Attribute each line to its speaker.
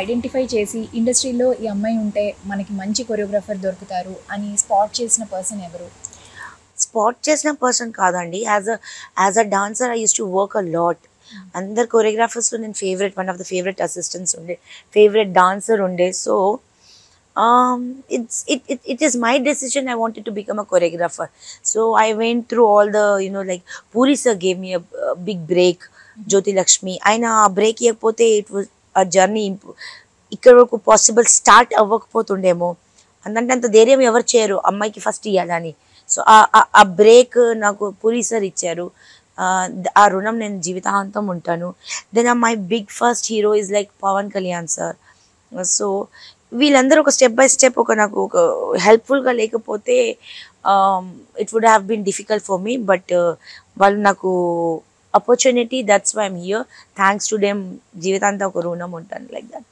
Speaker 1: identify చేసి ఇండస్ట్రీలో ఈ అమ్మాయి ఉంటే మనకి మంచి కొరియోగ్రాఫర్ దొరుకుతారు అని స్పాట్ చేసిన పర్సన్ ఎవరు
Speaker 2: స్పాట్ చేసిన పర్సన్ కాదండి as a as a dancer I use to work a lot అందరు కొరియోగ్రాఫర్స్లో నేను favourite one of the favourite assistants ఉండే ఫేవరెట్ డాన్సర్ ఉండే so it's it it it is my decision I wanted to become a choreographer so I went through all the you know like Puri sir gave me a big break Jyothi Lakshmi ఆయన ఆ break ఇవ్వకపోతే it was ఆ journey ఇక్కడ వరకు possible start అవ్వకపోతుండేమో అందంటే అంత ధైర్యం ఎవరు చేయరు అమ్మాయికి ఫస్ట్ ఇవ్వాలని సో ఆ బ్రేక్ నాకు పూరి సార్ ఇచ్చారు ఆ, ద- ఆ రుణం నేను జీవితాంతం ఉంటాను then my big first hero is like Pawan Kalyan sir so వీళ్ళందరూ ఒక స్టెప్ బై స్టెప్ ఒక నాకు ఒక హెల్ప్ఫుల్గా లేకపోతే it would have been difficult for me but వాళ్ళు నాకు opportunity that's why I'm here thanks to them జీవితాంతం ఒక రుణం ఉంటాను లైక్ దట్